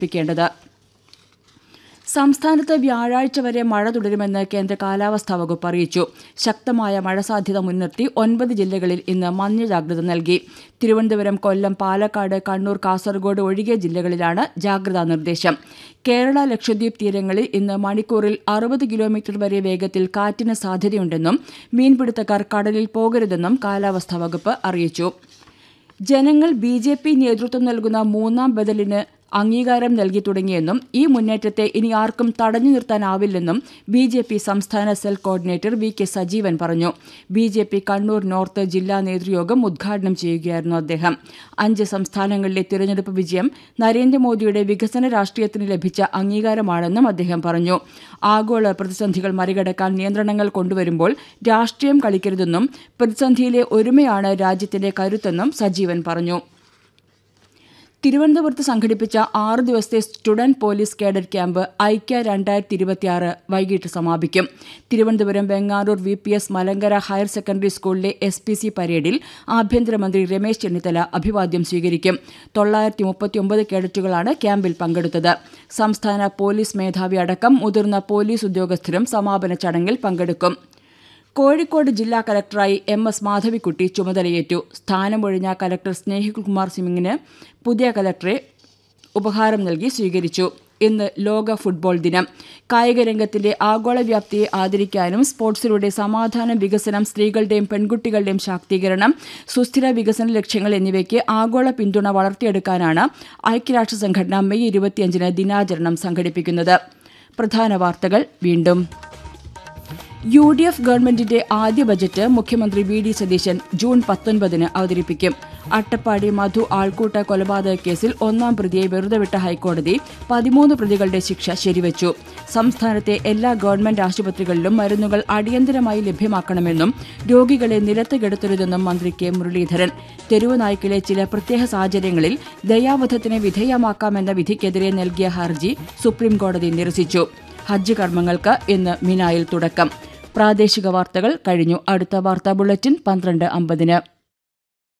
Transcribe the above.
പ്പിക്കേണ്ടത് സംസ്ഥാനത്ത് വ്യാഴാഴ്ച വരെ മഴ തുടരുമെന്ന് കേന്ദ്ര കാലാവസ്ഥാ വകുപ്പ് അറിയിച്ചു ശക്തമായ മഴ സാധ്യത മുൻനിർത്തി ഒൻപത് ജില്ലകളിൽ ഇന്ന് മഞ്ഞ ജാഗ്രത നൽകി തിരുവനന്തപുരം കൊല്ലം പാലക്കാട് കണ്ണൂർ കാസർഗോഡ് ഒഴികെ ജില്ലകളിലാണ് ജാഗ്രതാ നിർദ്ദേശം കേരള ലക്ഷദ്വീപ് തീരങ്ങളിൽ ഇന്ന് മണിക്കൂറിൽ അറുപത് കിലോമീറ്റർ വരെ വേഗത്തിൽ കാറ്റിന് സാധ്യതയുണ്ടെന്നും മീൻപിടുത്തക്കാർ കടലിൽ പോകരുതെന്നും കാലാവസ്ഥാ വകുപ്പ് അറിയിച്ചു ജനങ്ങൾ ബി ജെ പി നേതൃത്വം നൽകുന്ന മൂന്നാം ബദലിന് അംഗീകാരം നൽകി തുടങ്ങിയെന്നും ഈ മുന്നേറ്റത്തെ ഇനി ആർക്കും തടഞ്ഞു നിർത്താനാവില്ലെന്നും ബി ജെ പി സംസ്ഥാന cell coordinator V K Sajeevan പറഞ്ഞു B J P Kannur north ജില്ലാ നേതൃയോഗം ഉദ്ഘാടനം ചെയ്യുകയായിരുന്നു അദ്ദേഹം അഞ്ച് സംസ്ഥാനങ്ങളിലെ തിരഞ്ഞെടുപ്പ് വിജയം നരേന്ദ്രമോദിയുടെ വികസന രാഷ്ട്രീയത്തിന് ലഭിച്ച അംഗീകാരമാണെന്നും അദ്ദേഹം പറഞ്ഞു ആഗോള പ്രതിസന്ധികൾ മറികടക്കാൻ നിയന്ത്രണങ്ങൾ കൊണ്ടുവരുമ്പോൾ രാഷ്ട്രീയം കളിക്കരുതെന്നും പ്രതിസന്ധിയിലെ ഒരുമയാണ് രാജ്യത്തിന്റെ കരുത്തെന്നും സജീവൻ പറഞ്ഞു തിരുവനന്തപുരത്ത് സംഘടിപ്പിച്ച ആറ് ദിവസത്തെ സ്റ്റുഡന്റ് പോലീസ് കേഡറ്റ് ക്യാമ്പ് ഐക്യ രണ്ടായിരത്തി ഇരുപത്തിയാറ് വൈകിട്ട് സമാപിക്കും Thiruvananthapuram Venganoor V P S Malankara higher secondary സ്കൂളിലെ എസ് പി സി പരേഡിൽ ആഭ്യന്തരമന്ത്രി രമേശ് ചെന്നിത്തല അഭിവാദ്യം സ്വീകരിക്കും തൊള്ളായിരത്തി മുപ്പത്തിയൊമ്പത് കേഡറ്റുകളാണ് ക്യാമ്പിൽ പങ്കെടുത്തത് സംസ്ഥാന പോലീസ് മേധാവി അടക്കം മുതിർന്ന പോലീസ് ഉദ്യോഗസ്ഥരും സമാപന ചടങ്ങിൽ പങ്കെടുക്കും കോഴിക്കോട് ജില്ലാ കലക്ടറായി എം എസ് മാധവിക്കുട്ടി ചുമതലയേറ്റു സ്ഥാനമൊഴിഞ്ഞ കലക്ടർ സ്നേഹിൽകുമാർ സിംഗിന് പുതിയ കലക്ടറെ ഉപഹാരം നൽകി സ്വീകരിച്ചു ഇന്ന് ലോക ഫുട്ബോൾ ദിനം കായിക രംഗത്തിന്റെ ആഗോള വ്യാപ്തിയെ ആദരിക്കാനും സ്പോർട്സിലൂടെ സമാധാനം വികസനം സ്ത്രീകളുടെയും പെൺകുട്ടികളുടെയും ശാക്തീകരണം സുസ്ഥിര വികസന ലക്ഷ്യങ്ങൾ എന്നിവയ്ക്ക് ആഗോള പിന്തുണ വളർത്തിയെടുക്കാനാണ് ഐക്യരാഷ്ട്ര സംഘടന മെയ് ഇരുപത്തിയഞ്ചിന് ദിനാചരണം സംഘടിപ്പിക്കുന്നത് പ്രധാന വാർത്തകൾ വീണ്ടും യു ഡി എഫ് ഗവൺമെന്റിന്റെ ആദ്യ ബജറ്റ് മുഖ്യമന്ത്രി വി ഡി സതീശൻ ജൂൺ പത്തൊൻപതിന് അവതരിപ്പിക്കും അട്ടപ്പാടി മധു ആൾക്കൂട്ട കൊലപാതക കേസിൽ ഒന്നാം പ്രതിയെ വെറുതെ വിട്ട ഹൈക്കോടതി പതിമൂന്ന് പ്രതികളുടെ ശിക്ഷ ശരിവച്ചു സംസ്ഥാനത്തെ എല്ലാ ഗവൺമെന്റ് ആശുപത്രികളിലും മരുന്നുകൾ അടിയന്തരമായി ലഭ്യമാക്കണമെന്നും രോഗികളെ നിലത്ത് കിടത്തരുതെന്നും മന്ത്രി കെ മുരളീധരൻ തെരുവ് നായ്ക്കിലെ ചില പ്രത്യേക സാഹചര്യങ്ങളിൽ ദയാവധത്തിന് വിധേയമാക്കാമെന്ന വിധിക്കെതിരെ നൽകിയ ഹർജി സുപ്രീംകോടതി നിരസിച്ചു ഹജ്ജ് കർമ്മങ്ങൾക്ക് ഇന്ന് മിനായിൽ തുടക്കം പ്രാദേശിക വാർത്തകൾ കഴിഞ്ഞു അടുത്ത വാർത്താ ബുള്ളറ്റിൻ പന്ത്രണ്ട് അമ്പതിന്